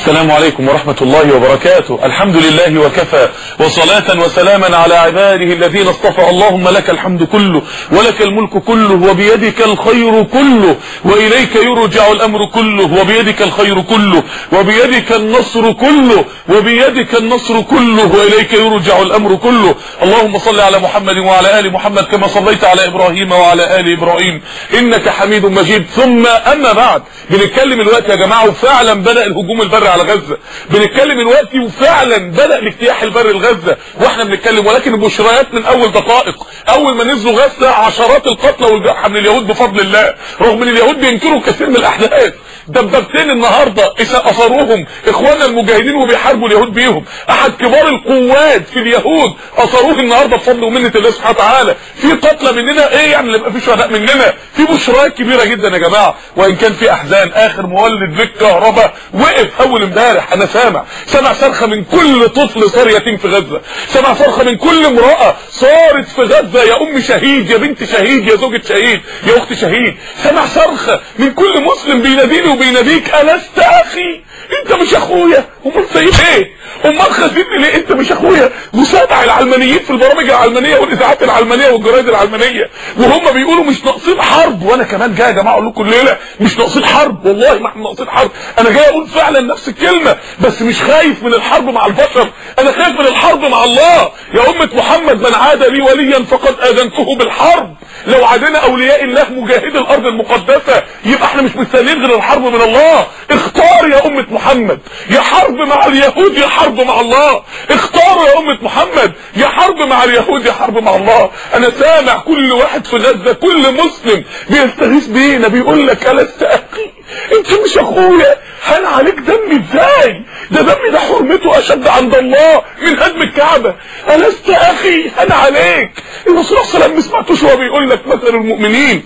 السلام عليكم ورحمة الله وبركاته الحمد لله وكفى وصلاة وسلاما على عباده الذين اصطفى اللهم لك الحمد كله ولك الملك كله وبيدك الخير كله وإليك يرجع الأمر كله وبيدك الخير كله وبيدك النصر كله وبيدك النصر كله وإليك يرجع الأمر كله اللهم صل على محمد وعلى آل محمد كما صليت على إبراهيم وعلى آل إبراهيم إنك حميد مجيد ثم أما بعد بنتكلم الوقت يا جماعة وفعلا بدأ الهجوم البري على غزة بنتكلم الوقت وفعلا بدأ الاجتياح البري لغزة واحنا بنتكلم ولكن البشريات من اول دقائق اول ما نزلوا غزة عشرات القتلى والجرحى من اليهود بفضل الله رغم ان اليهود بينكروا كثير من الاحداث دبابتين النهاردة اثروهم اخواننا المجاهدين وبيحاربوا اليهود بيهم احد كبار القوات في اليهود اثروه النهاردة بفضل ومنة الله سبحانه وتعالى في قتلى مننا ايه يعني اللي يبقى في شهداء مننا في بشريات كبيرة جدا يا جماعة وان كان في احزان اخر مولد بالكهرباء وقف اول امبارح انا سامع سامع صرخة من كل طفل صار يتيم في غزة سامع صرخة من كل امرأة صارت في غزة يا ام شهيد يا بنت شهيد يا زوجة شهيد يا اخت شهيد سامع صرخة من كل مسلم بيناديني وبيناديك ألست أخي انت مش اخويا امال زي ايه امال خزيني ليه انت مش اخويا مسابع العلمانيين في البرامج العلمانيه والاذاعات العلمانيه والجرايد العلمانيه وهم بيقولوا مش ناقصين حرب وانا كمان جاي يا جماعه اقول لكم الليله مش ناقصين حرب والله ما احنا ناقصين حرب انا جاي اقول فعلا نفس الكلمه بس مش خايف من الحرب مع البشر انا خايف من الحرب مع الله يا امه محمد من عاد لي وليا فقد اذنته بالحرب لو عادنا اولياء الله مجاهدي الارض المقدسه يبقى احنا مش مستنيين غير الحرب من الله اختار يا امه محمد يا حرب مع اليهود يا حرب مع الله اختاروا يا امه محمد يا حرب مع اليهود يا حرب مع الله انا سامع كل واحد في غزه كل مسلم بيستغيث بينا بيقول لك ألست اخي انت مش اخويا هل عليك دم ازاي ده دمي ده حرمته اشد عند الله من هدم الكعبة ألست اخي هل عليك الرسول صلى الله عليه وسلم ما سمعتوش وهو بيقول لك مثل المؤمنين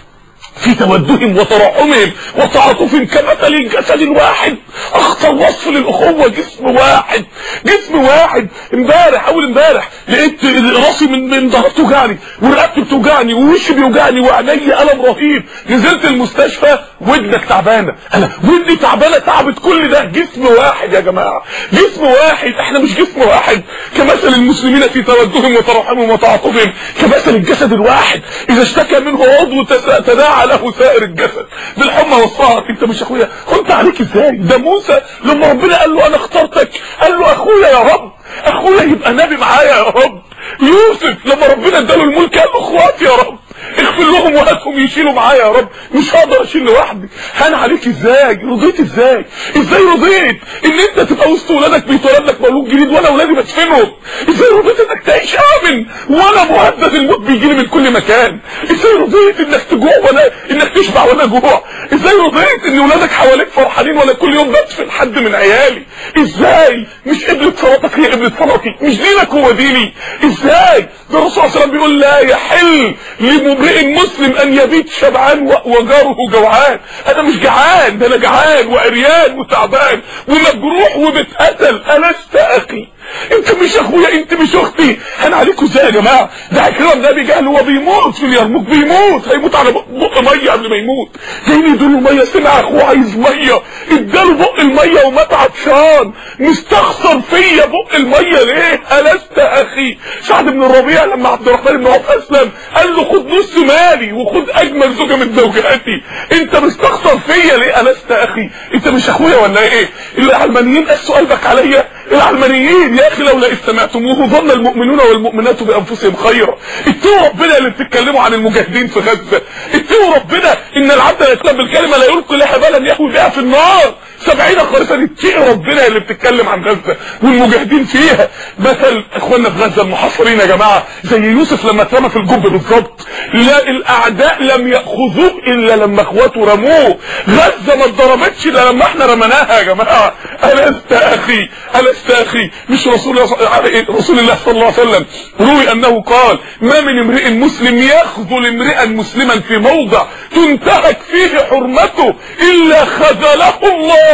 في تودهم وترحمهم وتعاطفهم كمثل الجسد الواحد اخطر وصف للاخوه جسم واحد جسم واحد امبارح اول امبارح لقيت راسي من من ظهري بتوجعني ورقبتي بتوجعني ووشي بيوجعني وعيني الم رهيب نزلت المستشفى ودنك تعبانه انا ودني تعبانه تعبت كل ده جسم واحد يا جماعه جسم واحد احنا مش جسم واحد كمثل المسلمين في تودهم وترحمهم وتعاطفهم كمثل الجسد الواحد اذا اشتكى منه عضو تداعى له سائر الجسد بالحمى والسهر انت مش اخويا كنت عليك ازاي ده موسى لما ربنا قال له انا اخترتك قال له اخويا يا رب اخويا يبقى نبي معايا يا رب يوسف لما ربنا اداله الملك قال له اخواتي يا رب اغفر لهم وهاتهم يشيلوا معايا يا رب مش هقدر اشيل لوحدي هان عليك ازاي رضيت ازاي ازاي رضيت ان انت تبقى وسط ولادك بيتولد لك مولود جديد وانا ولادي بدفنهم ازاي رضيت انك تعيش امن وانا مهدد الموت بيجي لي من كل مكان ازاي رضيت انك تجوع وانا انك تشبع وانا جوع ازاي رضيت ان ولادك حواليك فرحانين وانا كل يوم بدفن حد من عيالي ازاي مش قبلة صلاتك هي قبلة صلاتي مش دينك هو ديني ازاي ده الرسول صلى الله عليه وسلم بيقول لا يحل لمبرئ مسلم ان يبيت شبعان وجاره جوعان انا مش جعان ده انا جعان وعريان وتعبان ومجروح وبتقتل ألست اخي انت مش اخويا انت مش اختي هن عليكم ازاي يا جماعه ده عكرمه بن ابي جهل هو بيموت في اليرموك بيموت هيموت على بق ميه قبل ما يموت جايين يدوا ميه سمع اخوه عايز ميه اداله بق الميه ومات عطشان مستخسر فيا بق الميه ليه ألست اخي سعد بن الربيع لما عبد الرحمن بن عوف اسلم قال له خد نص مالي وخد اجمل زوجه من زوجاتي انت مستخسر فيا ليه ألست اخي انت مش اخويا ولا ايه العلمانيين قسوا قلبك عليا العلمانيين يا اخي لولا استمعتموه ظن المؤمنون والمؤمنات بانفسهم خيرا اتقوا ربنا اللي بتتكلموا عن المجاهدين في غزه اتقوا ربنا ان العبد لا يتلم بالكلمه لا يلقي لها بالا يهوي بها في النار سبعين خريطة اتقوا ربنا اللي بتتكلم عن غزة والمجاهدين فيها مثل اخواننا في غزة المحاصرين يا جماعة زي يوسف لما اترمى في الجب بالظبط لا الاعداء لم ياخذوه الا لما اخواته رموه غزة ما اتضربتش الا لما احنا رمناها يا جماعة ألست اخي ألست اخي مش رسول الله رسول الله صلى الله عليه وسلم روي انه قال ما من امرئ مسلم يخذل امرئا مسلما في موضع تنتهك فيه حرمته الا خذله الله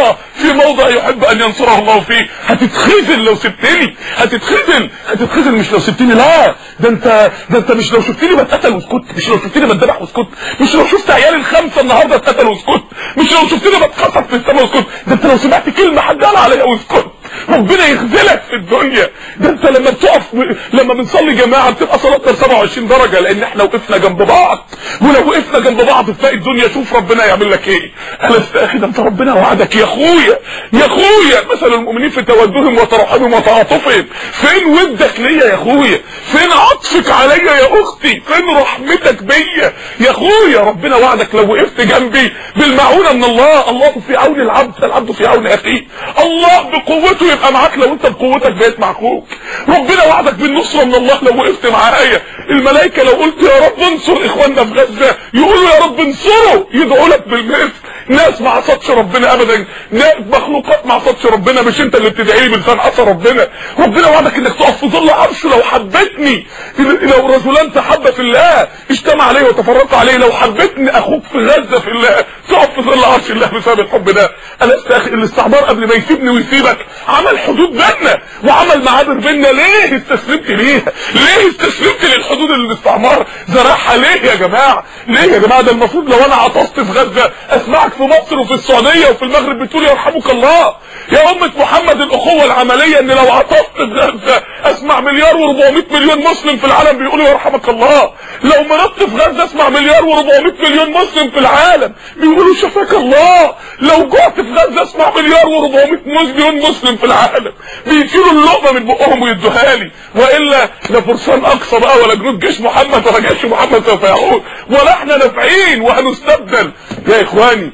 الله في موضع يحب ان ينصره الله فيه هتتخذل لو سبتني هتتخذل هتتخذل مش لو سبتني لا ده انت ده انت مش لو شفتني بتقتل واسكت مش لو شفتني بتذبح واسكت مش لو شفت عيالي الخمسه النهارده اتقتلوا واسكت مش لو شفتني بتخطف في السماء واسكت ده انت لو سمعت كلمه حد قال عليا واسكت ربنا يخذلك في الدنيا ده انت لما بتقف لما بنصلي جماعه بتبقى صلاتنا 27 درجه لان احنا وقفنا جنب بعض ولو وقفنا جنب بعض في باقي الدنيا شوف ربنا يعمل لك ايه انا استاخي ده انت ربنا وعدك يا اخويا يا اخويا مثل المؤمنين في تودهم وترحمهم وتعاطفهم فين ودك ليا يا اخويا فين عطفك عليا يا اختي فين رحمتك بيا يا اخويا ربنا وعدك لو وقفت جنبي بالمعونه من الله الله في عون العبد العبد في عون اخيه الله بقوته يبقى معاك لو انت بقوتك بقيت مع اخوك ربنا وعدك بالنصره من الله لو وقفت معايا الملائكه لو قلت يا رب انصر اخواننا في غزه يقولوا يا رب انصره يدعوا لك بالمثل ناس ما عصتش ربنا ابدا ناس مخلوقات ما عصتش ربنا مش انت اللي بتدعي لي بلسان عصى ربنا ربنا وعدك انك تقف في ظل عرشه لو حبتني لو رجلان تحب في الله اجتمع عليه وتفرقوا عليه لو حبتني اخوك في غزه في الله تقف في ظل عرش الله بسبب الحب ده انا استاخر الاستعمار قبل ما يسيبني ويسيبك عمل حدود بيننا وعمل معابر بيننا ليه استسلمت ليها ليه استسلمت للحدود اللي الاستعمار زرعها ليه يا جماعه ليه يا جماعه ده المفروض لو انا عطست في غزه اسمعك في مصر وفي السعوديه وفي المغرب بتقول يرحمك الله يا امه محمد الاخوه العمليه ان لو عطست في غزه اسمع مليار و400 مليون مسلم في العالم بيقولوا يرحمك الله لو مرضت في غزه اسمع مليار و400 مليون مسلم في العالم بيقولوا شفاك الله لو جعت في غزه اسمع مليار و400 مليون مسلم في العالم بيشيلوا اللقمه من بقهم ويدوها لي والا لا فرسان اقصى بقى ولا جنود جيش محمد ولا جيش محمد سوف يعود ولا احنا نافعين وهنستبدل يا اخواني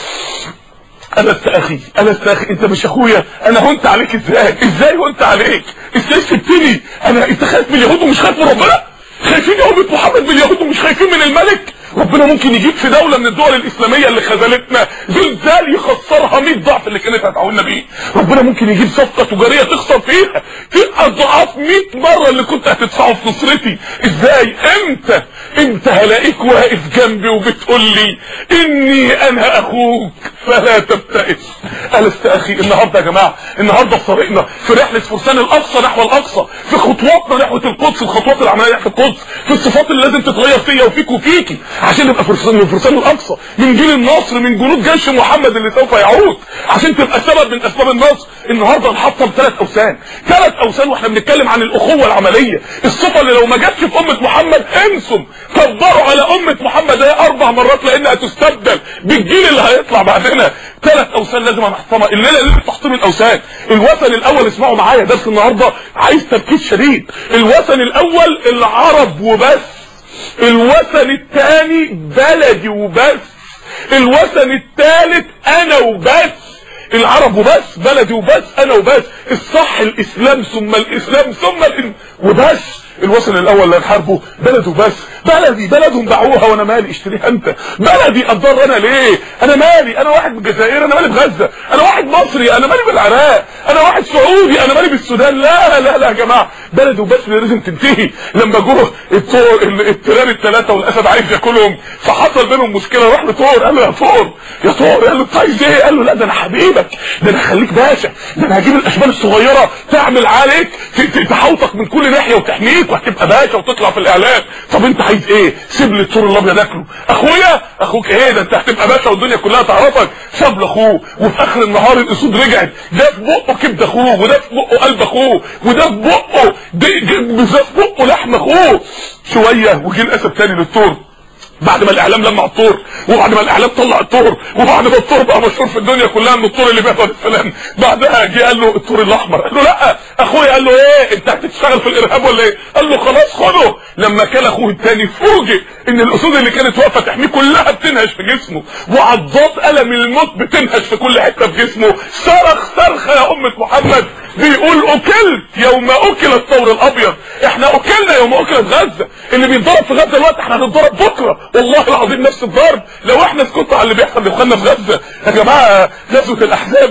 انا استاخي انا استاخي انت مش اخويا انا هنت عليك ازاي ازاي هنت عليك ازاي سبتني انا انت خايف من اليهود ومش خايف من ربنا خايفين يا امه محمد من اليهود ومش خايفين من الملك ربنا ممكن يجيب في دولة من الدول الإسلامية اللي خذلتنا زلزال يخسرها 100 ضعف اللي كانت هتعاوننا بيه ربنا ممكن يجيب صفقة تجارية تخسر فيها تبقى ضعاف 100 مرة اللي كنت هتدفعه في نصرتي ازاي امتى امتى هلاقيك واقف جنبي وبتقول لي اني انا اخوك فلا تبتئس ألست اخي النهارده يا جماعه النهارده في طريقنا في رحله فرسان الاقصى نحو الاقصى في خطواتنا نحو القدس الخطوات العمليه نحو القدس في الصفات اللي لازم تتغير فيا وفيك وفيكي عشان نبقى فرسان من فرسان الاقصى من جيل النصر من جنود جيش محمد اللي سوف يعود عشان تبقى سبب من اسباب النصر النهارده نحطم ثلاث اوثان ثلاث اوثان واحنا بنتكلم عن الاخوه العمليه الصفه اللي لو ما جاتش في امه محمد انسم كبروا على امه محمد هي اربع مرات لانها تستبدل بالجيل اللي هيطلع بعدنا ثلاث اوثان لازم نحطمها الليله اللي تحطيم الاوثان الوثن الاول اسمعوا معايا درس النهارده عايز تركيز شديد الوثن الاول العرب وبس الوثن الثاني بلدي وبس الوثن الثالث انا وبس العرب وبس بلدي وبس انا وبس الصح الاسلام ثم الاسلام ثم الإن... وبس الوصل الاول اللي هنحاربه بلده بس بلدي بلدهم باعوها وانا مالي اشتريها انت بلدي اتضر انا ليه انا مالي انا واحد من الجزائر انا مالي بغزه انا واحد مصري انا مالي بالعراق انا واحد سعودي انا مالي بالسودان لا لا لا يا جماعه بلده بس اللي لازم تنتهي لما جوه الطور التيران الثلاثه والاسد عايز ياكلهم فحصل بينهم مشكله راح لطور قال له يا طور يا طور قال له انت عايز ايه قال له لا ده انا حبيبك ده انا هخليك باشا ده انا هجيب الاشبال الصغيره تعمل عليك تحوطك من كل ناحيه وتحميك وهتبقى باشا وتطلع في الاعلام طب انت عايز ايه سيب لي الطور الابيض اكله اخويا اخوك ايه ده انت هتبقى باشا والدنيا كلها تعرفك ساب لاخوه وفي اخر النهار الاسود رجعت ده في بقه كبد اخوه وده في بقه قلب اخوه وده في بقه ده في بقه لحم اخوه شويه وجه الاسد تاني للطور بعد ما الاعلام لمع الطور وبعد ما الاعلام طلع الطور وبعد ما الطور بقى مشهور في الدنيا كلها ان الطور اللي بيهبط السلام بعدها جه قال له الطور الاحمر قال له لا اخويا قال له ايه انت هتشتغل في الارهاب ولا ايه قال له خلاص خده لما كان اخوه الثاني فوجئ ان الاسود اللي كانت واقفه تحميه كلها بتنهش في جسمه وعضات الم الموت بتنهش في كل حته في جسمه صرخ صرخه يا امه محمد بيقول اكلت يوم اكل الثور الابيض احنا اكلنا يوم اكلت غزه اللي بيتضرب في غزه دلوقتي احنا هنتضرب بكره والله العظيم نفس الضرب لو احنا سكتنا على اللي بيحصل لاخواننا في غزه يا جماعه غزوه الاحزاب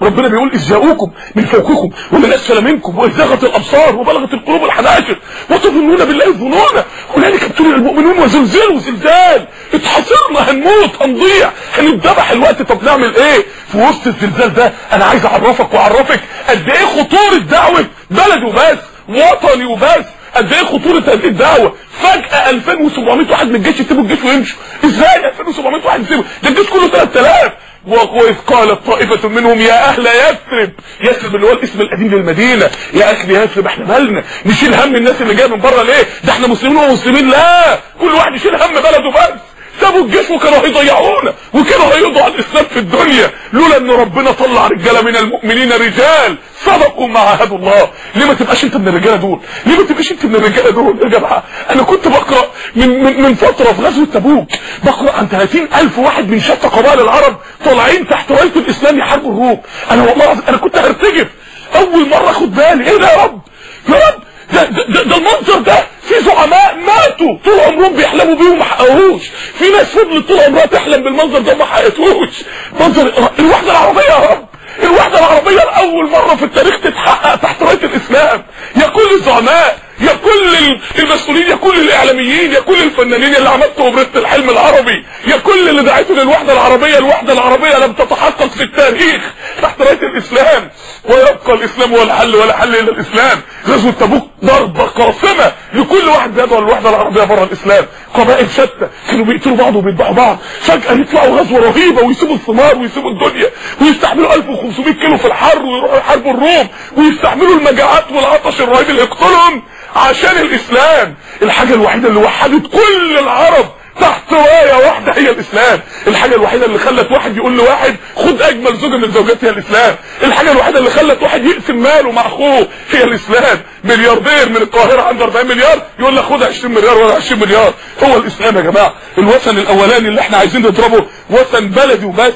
ربنا بيقول اذ جاءوكم من فوقكم ومن اسفل منكم واذ زاغت الابصار وبلغت القلوب الحناجر وتظنون بالله الظنون هنالك ابتلي المؤمنون وزلزلوا زلزال اتحصرنا هنموت هنضيع هنتذبح الوقت طب نعمل ايه في وسط الزلزال ده انا عايز اعرفك واعرفك قد ايه خطوره دعوه بلد وبس وطني وبس قد ايه خطوره هذه الدعوه فجاه 2700 واحد من الجيش يسيبوا الجيش ويمشوا ازاي 2700 واحد يسيبوا ده الجيش كله 3000 واذ قالت طائفة منهم يا اهل يثرب يثرب اللي هو الاسم القديم للمدينة يا اهل يثرب احنا مالنا نشيل هم الناس اللي جايه من بره ليه ده احنا مسلمين ومسلمين لا كل واحد يشيل هم بلده بس سابوا الجيش وكانوا هيضيعونا وكانوا هيقضوا على الاسلام في الدنيا لولا ان ربنا طلع رجاله من المؤمنين رجال صدقوا ما عاهدوا الله ليه ما تبقاش انت من الرجاله دول ليه ما تبقاش انت من الرجاله دول يا جماعه انا كنت بقرا من من, من فتره في غزوه تبوك بقرا عن 30000 واحد من شتى قبائل العرب طالعين تحت رايه الاسلام يحاربوا الروم انا والله انا كنت هرتجف اول مره اخد بالي ايه ده يا رب يا رب ده, ده, ده, ده المنظر ده في زعماء ماتوا طول عمرهم بيحلموا بيه وما حققوش في ناس فضلت طول عمرها تحلم بالمنظر ده وما حققتوش منظر الوحده العربيه يا رب الوحده العربيه لاول مره في التاريخ تتحقق تحت رايه الاسلام يا كل الزعماء يا كل المسؤولين يا كل الاعلاميين يا كل الفنانين اللي عملتوا بريد الحلم العربي يا كل اللي دعيتوا للوحده العربيه الوحده العربيه لم تتحقق في التاريخ تحت رايه الاسلام ويبقى الاسلام هو الحل ولا حل الا الاسلام غزوه تبوك ضربه قاصمه لكل واحد بيدعو الوحده العربيه بره الاسلام قبائل شتى كانوا بيقتلوا بعض وبيذبحوا بعض فجاه يطلعوا غزوه رهيبه ويسيبوا الثمار ويسيبوا الدنيا ويستحملوا 1500 كيلو في الحر ويروحوا يحاربوا الروم ويستحملوا المجاعات والعطش الرهيب اللي يقتلهم عشان الاسلام الحاجة الوحيدة اللي وحدت كل العرب تحت راية واحدة هي الاسلام الحاجة الوحيدة اللي خلت واحد يقول لواحد خد اجمل زوجة من زوجاتي هي الاسلام الحاجة الوحيدة اللي خلت واحد يقسم ماله مع اخوه هي الاسلام ملياردير من القاهرة عنده 40 مليار يقول لك خد 20 مليار ولا 20 مليار هو الاسلام يا جماعة الوثن الاولاني اللي احنا عايزين نضربه وثن بلدي وبس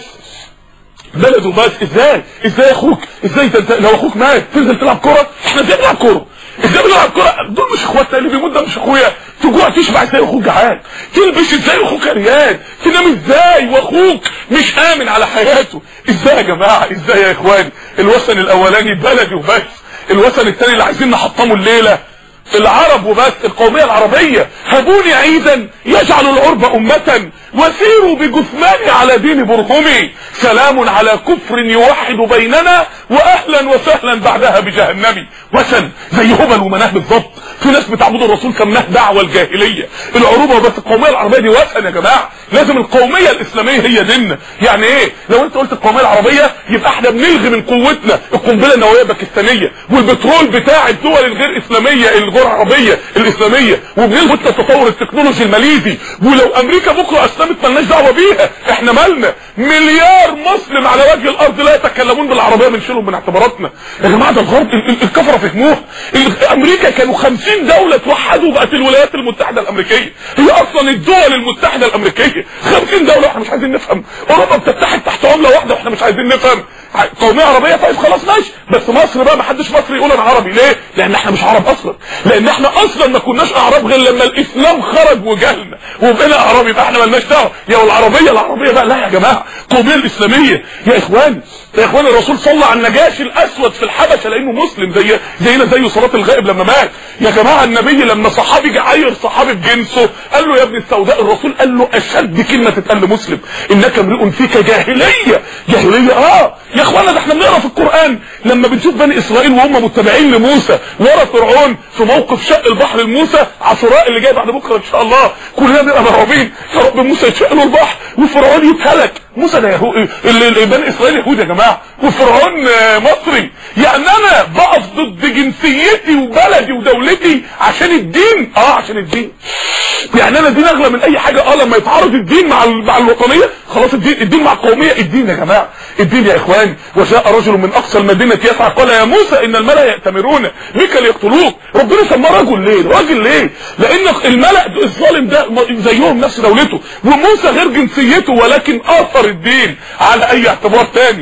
بلده بس ازاي ازاي اخوك ازاي تنت... لو اخوك مات تنزل تلعب كوره احنا ازاي بنلعب كوره ازاي بنلعب كوره دول مش اخواتنا اللي بيموت ده مش اخويا تجوع تشبع ازاي اخوك جعان تلبس ازاي اخوك عريان تنام ازاي واخوك مش امن على حياته ازاي يا جماعه ازاي يا اخواني الوثن الاولاني بلدي وبس الوثن الثاني اللي عايزين نحطمه الليله العرب وبس القومية العربية هبوني عيدا يجعل العرب أمة وسيروا بجثماني على دين برهمي سلام على كفر يوحد بيننا وأهلا وسهلا بعدها بجهنمي وثن زي هبل ومناه بالظبط في ناس بتعبد الرسول كمناه دعوة الجاهلية العروبة وبس القومية العربية دي وثن يا جماعة لازم القومية الإسلامية هي ديننا يعني ايه لو انت قلت القومية العربية يبقى احنا بنلغي من قوتنا القنبلة النووية الباكستانية والبترول بتاع الدول الغير إسلامية الغير عربية الإسلامية وبنلغي التطور التكنولوجي الماليزي ولو أمريكا بكرة أسلمت ملناش دعوة بيها احنا مالنا مليار مسلم على وجه الأرض لا يتكلمون بالعربية بنشيلهم من اعتباراتنا يا جماعة ده الغرب الكفرة فهموها أمريكا كانوا 50 دولة توحدوا بقت الولايات المتحدة الأمريكية هي أصلا الدول المتحدة الأمريكية 50 دولة احنا مش عايزين نفهم أوروبا بتتحد تحت عملة واحدة واحنا مش عايزين نفهم قومية عربية طيب خلاص ماشي بس مصر بقى ما حدش مصري يقول انا عربي ليه لان احنا مش عرب اصلا لان احنا اصلا ما كناش اعراب غير لما الاسلام خرج وجهلنا وبقينا اعراب يبقى احنا مالناش دعوه يا العربيه العربيه بقى لا يا جماعه القوميه الاسلاميه يا اخوان يا اخوان الرسول صلى على النجاشي الاسود في الحبشه لانه مسلم زي زينا زي صلاه الغائب لما مات يا جماعه النبي لما صحابي جه عاير صحابي بجنسه قال له يا ابن السوداء الرسول قال له اشد كلمه تتقال لمسلم انك امرئ فيك جاهليه جاهليه اه يا اخوانا ده احنا بنقرا في القران لما بنشوف بني اسرائيل وهم متبعين لموسى ورا فرعون في موقف شق البحر لموسى عاشوراء اللي جاي بعد بكره ان شاء الله كلنا نبقى مرعوبين يا رب موسى يتشق له البحر وفرعون يتهلك موسى ده يهو... بني اسرائيل يهود يا جماعه وفرعون مصري يعني انا بقف ضد جنسيتي وبلدي ودولتي عشان الدين اه عشان الدين يعني انا الدين اغلى من اي حاجه اه لما يتعارض الدين مع مع الوطنيه خلاص الدين الدين مع القوميه الدين يا جماعه الدين يا اخوان وجاء رجل من اقصى المدينه يسعى قال يا موسى ان الملا ياتمرون بك ليقتلوك ربنا سماه رجل ليه راجل ليه لان الملا الظالم ده زيهم نفس دولته وموسى غير جنسيته ولكن اثر الدين على اي اعتبار تاني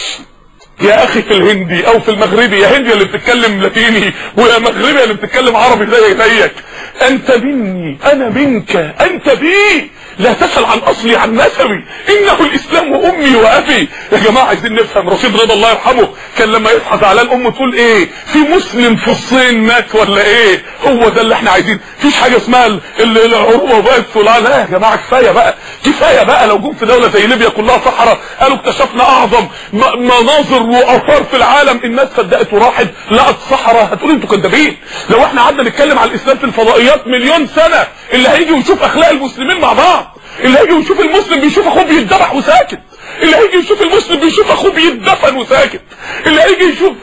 يا اخي في الهندي او في المغربي يا هندي اللي بتتكلم لاتيني ويا مغربي اللي بتتكلم عربي زي زيك انت مني انا منك انت بي لا تسأل عن اصلي عن نسبي انه الاسلام امي وابي يا جماعة عايزين نفهم رشيد رضا الله يرحمه كان لما يصحى زعلان امه تقول ايه في مسلم في الصين مات ولا ايه هو ده اللي احنا عايزين مفيش حاجة اسمها ال- ال- العروبة بس ولا لا يا جماعة كفاية بقى كفاية بقى لو جم في دولة زي ليبيا كلها صحراء قالوا اكتشفنا اعظم م- مناظر واثار في العالم الناس صدقت وراحت لقت صحراء هتقول انتوا كدابين لو احنا قعدنا نتكلم على الاسلام في الفضائيات مليون سنة اللي هيجي ويشوف اخلاق المسلمين مع بعض اللي هيجي ويشوف المسلم بيشوف اخوه بيتذبح وساكت اللي هيجي يشوف المسلم بيشوف اخوه بيتدفن وساكت اللي هيجي يشوف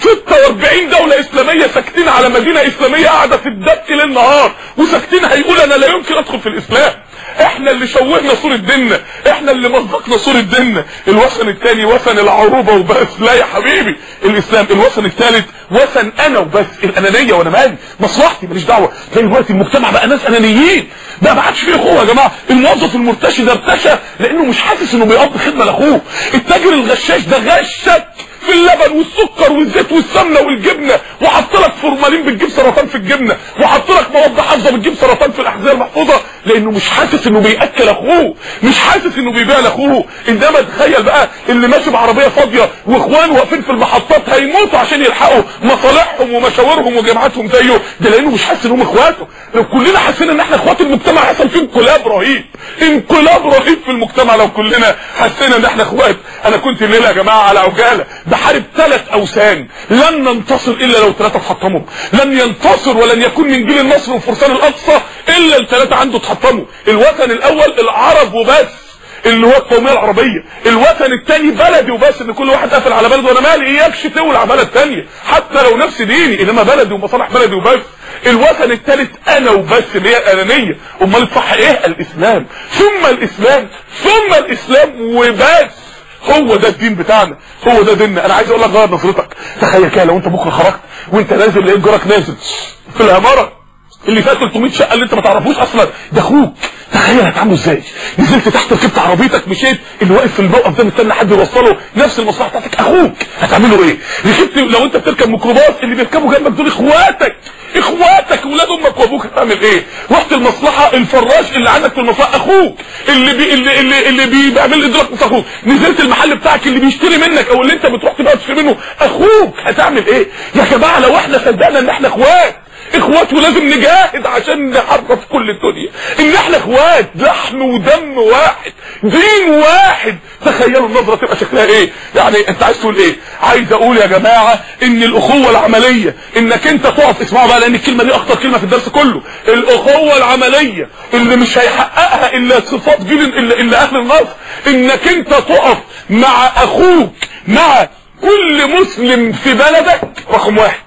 46 دولة اسلامية ساكتين على مدينة اسلامية قاعدة تدك ليل نهار وساكتين هيقول انا لا يمكن ادخل في الاسلام احنا اللي شوهنا صورة ديننا احنا اللي مزقنا صورة ديننا الوثن الثاني وثن العروبة وبس لا يا حبيبي الاسلام الوثن الثالث وثن انا وبس الانانية وانا مالي مصلحتي ماليش دعوة تلاقي دلوقتي المجتمع بقى ناس انانيين بقى ما عادش فيه اخوه يا جماعة الموظف المرتشي ده ارتشى لانه مش حاسس انه بيقضي خدمة لاخوه التاجر الغشاش ده غشك في اللبن والسكر والزيت والسمنه والجبنه وحط لك فورمالين بتجيب سرطان في الجبنه وحط لك مواد حافظه بتجيب سرطان في الاحذيه المحفوظه لانه مش حاسس انه بياكل اخوه مش حاسس انه بيبيع لاخوه انما تخيل بقى اللي ماشي بعربيه فاضيه واخوانه واقفين في المحطات هيموتوا عشان يلحقوا مصالحهم ومشاورهم وجامعاتهم زيه ده لانه مش حاسس انهم اخواته لو كلنا حاسين ان احنا اخوات المجتمع هيحصل فيه انقلاب رهيب انقلاب رهيب في المجتمع لو كلنا حسينا ان احنا اخوات انا كنت الليله يا جماعه على عجاله بحارب ثلاث اوثان لن ننتصر الا لو ثلاثه اتحطموا لن ينتصر ولن يكون من جيل النصر وفرسان الاقصى الا الثلاثه عنده اتحطموا الوثن الاول العرب وبس اللي هو القوميه العربيه الوطن الثاني بلدي وبس ان كل واحد قافل على بلده وانا مالي اياكش تولع بلد ثانيه حتى لو نفس ديني انما بلدي ومصالح بلدي وبس الوطن الثالث انا وبس اللي هي الانانيه امال الصح ايه الاسلام ثم الاسلام ثم الاسلام وبس هو ده الدين بتاعنا هو ده ديننا انا عايز اقول لك غير نظرتك تخيل كده لو انت بكره خرجت وانت نازل لقيت جارك نازل في العماره اللي فيها 300 شقه اللي انت ما تعرفوش اصلا ده اخوك تخيل هتعمله ازاي نزلت تحت ركبت عربيتك مشيت اللي واقف في الموقف ده مستني حد يوصله نفس المصلحه بتاعتك اخوك هتعمله ايه ركبت لو انت بتركب ميكروباص اللي بيركبوا جنبك دول اخواتك اخواتك ولاد امك وابوك هتعمل ايه رحت المصلحه الفراش اللي عندك في المصلحه اخوك اللي بي اللي اللي, اللي بي بيعمل ادراك مش اخوك نزلت المحل بتاعك اللي بيشتري منك او اللي انت بتروح تبقى تشتري منه اخوك هتعمل ايه يا جماعه لو احنا صدقنا ان احنا اخوات اخوات ولازم نجاهد عشان نعرف كل الدنيا ان احنا اخوات لحم ودم واحد دين واحد تخيلوا النظرة تبقى شكلها ايه يعني انت عايز تقول ايه عايز اقول يا جماعة ان الاخوة العملية انك انت تقف اسمعوا بقى لان الكلمة دي اخطر كلمة في الدرس كله الاخوة العملية اللي مش هيحققها الا صفات جيل الا, إلا اهل النصر انك انت تقف مع اخوك مع كل مسلم في بلدك رقم واحد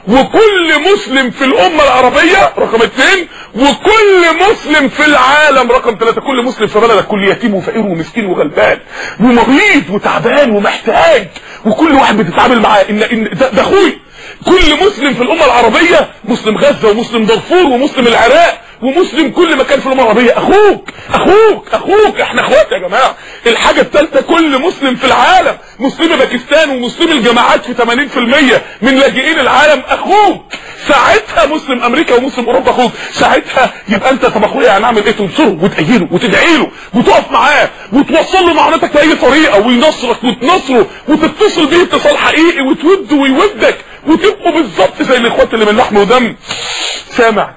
وكل مسلم في الامة العربية رقم اتنين وكل مسلم في العالم رقم ثلاثة كل مسلم في بلدك كل يتيم وفقير ومسكين وغلبان ومريض وتعبان ومحتاج وكل واحد بتتعامل معاه ان, إن ده, ده اخوي كل مسلم في الامة العربية مسلم غزة ومسلم دارفور ومسلم العراق ومسلم كل مكان في الامه العربيه اخوك اخوك اخوك احنا اخوات يا جماعه الحاجه الثالثه كل مسلم في العالم مسلم باكستان ومسلم الجماعات في 80% من لاجئين العالم اخوك ساعتها مسلم امريكا ومسلم اوروبا اخوك ساعتها يبقى انت طب اخويا هنعمل ايه تنصره وتأيده وتدعي له وتقف معاه وتوصل له معونتك باي طريقه وينصرك وتنصره وتتصل بيه اتصال حقيقي وتوده ويودك وتبقوا بالظبط زي الاخوات اللي من لحم ودم سامع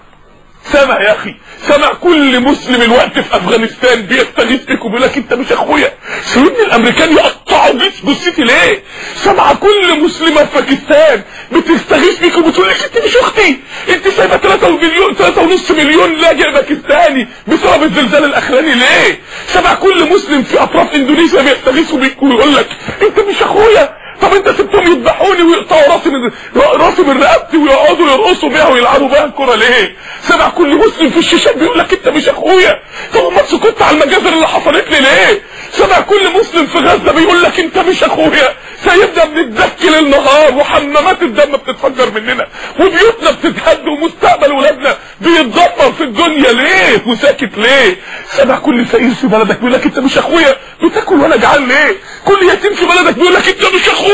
سمع يا اخي سمع كل مسلم الوقت في افغانستان بيستغيث بيك وبيقول لك انت مش اخويا سيبني الامريكان يقطعوا جس جثتي ليه سمع كل مسلمه في باكستان بتستغيث بيك وبتقول لك انت مش اختي انت سايبه 3 مليون 3 ونص مليون لاجئ باكستاني بسبب الزلزال الاخراني ليه سمع كل مسلم في اطراف اندونيسيا بيستغيثوا بيك ويقول لك انت مش اخويا طب انت سبتهم يذبحوني ويقطعوا راسي من راسي من رقبتي ويقعدوا يرقصوا بيها ويلعبوا بيها الكوره ليه؟ سمع كل مسلم في الشيشات بيقول لك انت مش اخويا طب امال سكت على المجازر اللي حصلت لي ليه؟ سمع كل مسلم في غزه بيقول لك انت مش اخويا سيبنا بنتدكل النهار وحمامات الدم بتتفجر مننا وبيوتنا بتتهد ومستقبل ولادنا بيتدمر في الدنيا ليه؟ وساكت ليه؟ سمع كل فقير في بلدك بيقول لك انت مش اخويا بتاكل وانا جعان ليه؟ كل يتيم في بلدك بيقول لك انت مش اخويا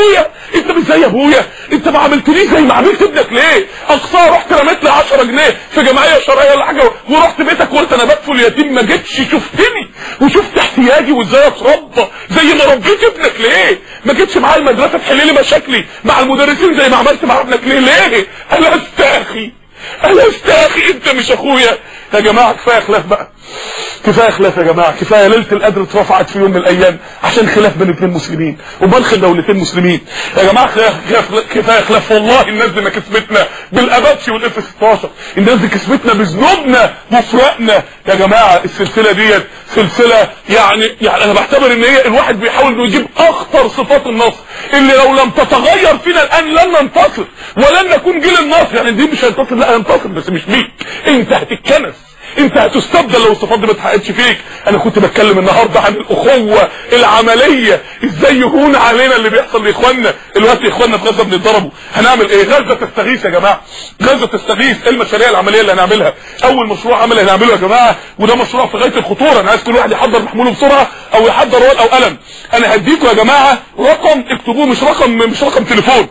انت مش زي ابويا انت ما عملتنيش زي ما عملت ابنك ليه اقصى رحت رميت لي 10 جنيه في جمعيه شرعيه ولا حاجه ورحت بيتك وقلت انا بكفل يتيم ما جيتش شفتني وشفت احتياجي وازاي اتربى زي ما ربيت ابنك ليه ما جيتش معايا المدرسه تحل لي مشاكلي مع المدرسين زي ما عملت مع ابنك ليه ليه انا استاخي انا استاخي انت مش اخويا يا جماعه كفايه خلاف بقى كفايه خلاف يا جماعه كفايه ليله القدر اترفعت في يوم من الايام عشان خلاف بين اثنين مسلمين وبنخ دولتين مسلمين يا جماعه خلاف كفايه خلاف والله الناس دي ما كسبتنا بالاباتشي والاف 16 الناس دي كسبتنا بذنوبنا وفرقنا يا جماعه السلسله ديت سلسله يعني يعني انا بعتبر ان هي الواحد بيحاول انه يجيب اخطر صفات النصر اللي لو لم تتغير فينا الان لن ننتصر ولن نكون جيل النصر يعني دي مش هينتصر لا هينتصر بس مش بيك انت هتتكنس انت هتستبدل لو الصفات دي ما اتحققتش فيك انا كنت بتكلم النهارده عن الاخوه العمليه ازاي يهون علينا اللي بيحصل لاخواننا دلوقتي اخواننا في غزه بنتضربوا هنعمل ايه غزه تستغيث يا جماعه غزه تستغيث ايه المشاريع العمليه اللي هنعملها اول مشروع عملي هنعمله يا جماعه وده مشروع في غايه الخطوره انا عايز كل واحد يحضر محموله بسرعه او يحضر ورقه او قلم انا هديكم يا جماعه رقم اكتبوه مش رقم مش رقم تليفون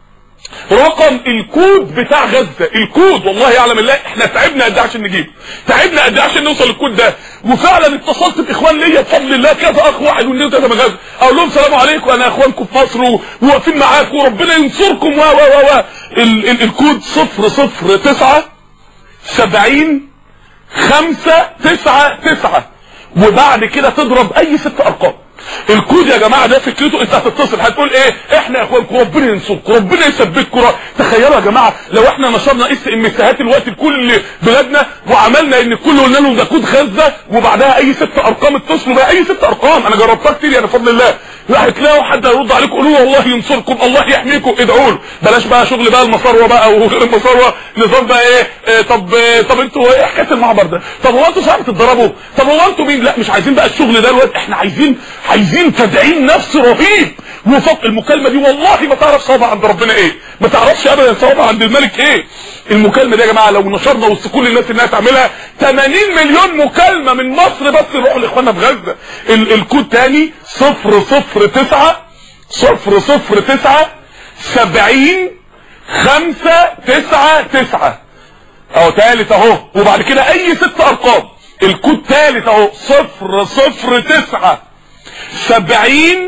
رقم الكود بتاع غزة الكود والله يعلم الله احنا تعبنا قد ايه عشان نجيبه تعبنا قد ايه عشان نوصل للكود ده وفعلا اتصلت باخوان ليا بفضل الله كذا اخ واحد واثنين وثلاثه من غزة اقول لهم سلام عليكم انا اخوانكم في مصر وواقفين معاكم وربنا ينصركم و و و و الكود صفر صفر تسعة سبعين خمسة تسعة تسعة وبعد كده تضرب اي ست ارقام الكود يا جماعه ده فكرته انت هتتصل هتقول ايه احنا يا اخوانكم ربنا ينصركم ربنا يثبتكم تخيلوا يا جماعه لو احنا نشرنا اس ام اسهات الوقت لكل بلادنا وعملنا ان الكل قلنا لهم ده كود غزه وبعدها اي ست ارقام اتصلوا بقى اي ست ارقام انا جربتها كتير يعني بفضل الله هتلاقوا حد هيرد عليكم قولوا والله ينصركم الله يحميكم ادعوا له بلاش بقى شغل بقى المصاروه بقى وغير المصاروه نظام بقى ايه, إيه طب إيه طب انتوا ايه حكايه المعبر ده طب هو انتوا صعب تتضربوا طب هو انتوا مين لا مش عايزين بقى الشغل ده الوقت احنا عايزين عايزين تدعيم نفسي رهيب وفوق المكالمه دي والله ما تعرف صوابها عند ربنا ايه ما تعرفش ابدا صوابها عند الملك ايه المكالمه دي يا جماعه لو نشرنا وسط كل الناس انها تعملها 80 مليون مكالمه من مصر بس يروحوا لاخواننا في غزه الكود تاني 009 009 70 5 9 9 اهو تالت اهو وبعد كده اي ست ارقام الكود تالت اهو 009 70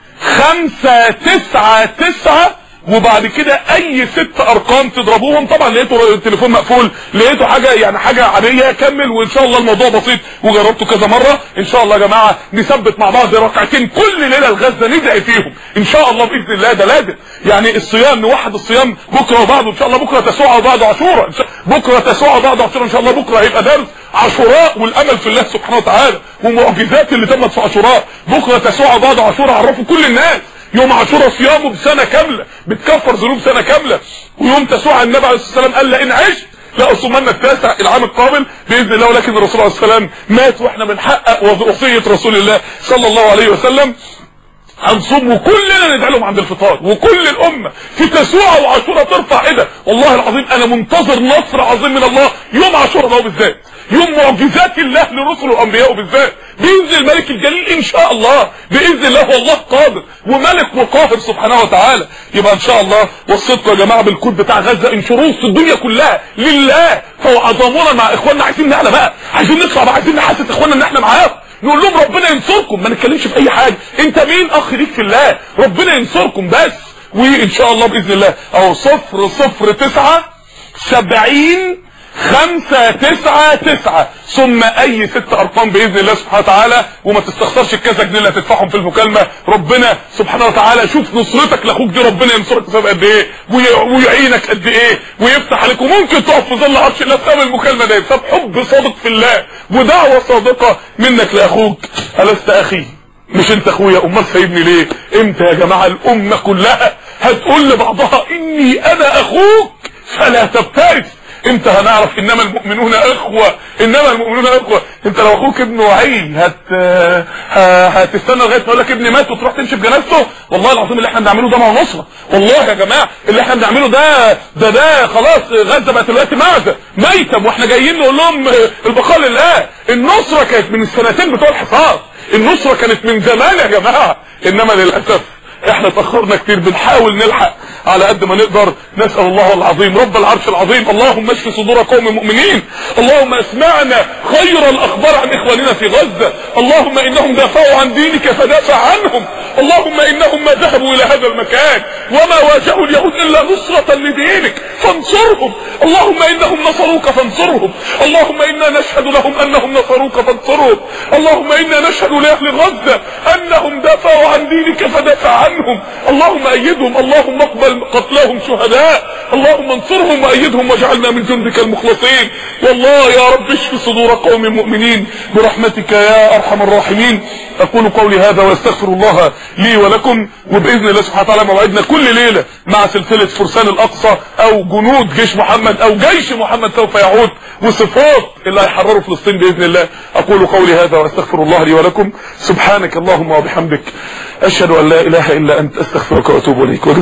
5 9 9 وبعد كده اي ست ارقام تضربوهم طبعا لقيته التليفون مقفول لقيته حاجه يعني حاجه عاديه كمل وان شاء الله الموضوع بسيط وجربته كذا مره ان شاء الله يا جماعه نثبت مع بعض ركعتين كل ليله الغزه ندعي فيهم ان شاء الله باذن الله ده لازم يعني الصيام نوحد الصيام بكره وبعده ان شاء الله بكره تسوع وبعده عاشوراء بكره تسوع وبعده عاشوراء ان شاء الله بكره هيبقى درس عاشوراء والامل في الله سبحانه وتعالى ومعجزات اللي تمت في عاشوراء بكره تسوع وبعده عاشوراء عرفوا كل الناس يوم عاشوراء صيامه بسنة كاملة بتكفر ذنوب سنة كاملة ويوم تسوع النبي عليه الصلاة والسلام قال لئن عشت لأصومن التاسع العام القابل بإذن الله ولكن الرسول عليه السلام مات واحنا بنحقق وصية رسول الله صلى الله عليه وسلم هنصوم وكلنا ندعي لهم عند الفطار وكل الامه في تسوع وعاشوراء ترفع ايدها والله العظيم انا منتظر نصر عظيم من الله يوم عاشوراء ده بالذات يوم معجزات الله لرسله وانبيائه بالذات بينزل الملك الجليل ان شاء الله باذن الله والله قادر وملك وقاهر سبحانه وتعالى يبقى ان شاء الله وصيتكم يا جماعه بالكود بتاع غزه انشروه في الدنيا كلها لله فهو عظمونا مع اخواننا عايزين نعلى بقى عايزين نطلع بقى عايزين نحسس اخواننا ان احنا معاهم نقول لهم ربنا ينصركم ما نتكلمش في اي حاجه انت مين اخ ليك في الله ربنا ينصركم بس وان شاء الله باذن الله اهو صفر صفر تسعة سبعين خمسة تسعة تسعة ثم اي ست ارقام باذن الله سبحانه وتعالى وما تستخسرش الكذا جنيه اللي هتدفعهم في المكالمة ربنا سبحانه وتعالى شوف نصرتك لاخوك دي ربنا ينصرك بسبب قد ايه ويعينك قد ايه ويفتح عليك وممكن تقف في ظل عرش الله بسبب المكالمة دي بسبب حب صادق في الله ودعوة صادقة منك لاخوك ألست اخي مش انت اخويا امال سايبني ليه امتى يا جماعة الامة كلها هتقول لبعضها اني انا اخوك فلا تبتئس امتى هنعرف انما المؤمنون اخوة انما المؤمنون اخوة انت لو اخوك ابنه عين هت هتستنى لغايه ما يقول لك ابني مات وتروح تمشي بجنازته والله العظيم اللي احنا بنعمله ده ما هو نصره والله يا جماعه اللي احنا بنعمله ده ده ده خلاص غزه بقت دلوقتي معزه ميتم واحنا جايين نقول لهم البقاء لله النصره كانت من السنتين بتوع الحصار النصره كانت من زمان يا جماعه انما للاسف احنا اتاخرنا كتير بنحاول نلحق على قد ما نقدر نسال الله العظيم رب العرش العظيم اللهم اشف صدور قوم مؤمنين اللهم اسمعنا خير الاخبار عن اخواننا في غزه اللهم انهم دافعوا عن دينك فدافع عنهم اللهم انهم ما ذهبوا الى هذا المكان وما واجهوا اليهود الا نصره لدينك فانصرهم اللهم انهم نصروك فانصرهم اللهم انا نشهد لهم انهم نصروك فانصرهم اللهم انا نشهد لاهل غزه انهم دافعوا عن دينك فدافع عنهم اللهم ايدهم اللهم اقبل قتلهم شهداء اللهم انصرهم وايدهم واجعلنا من جندك المخلصين والله يا رب اشف صدور قوم مؤمنين برحمتك يا ارحم الراحمين اقول قولي هذا واستغفر الله لي ولكم وباذن الله سبحانه وتعالى موعدنا كل ليله مع سلسله فرسان الاقصى او جنود جيش محمد او جيش محمد سوف يعود وصفات اللي هيحرروا فلسطين باذن الله اقول قولي هذا واستغفر الله لي ولكم سبحانك اللهم وبحمدك اشهد ان لا اله الا انت استغفرك واتوب اليك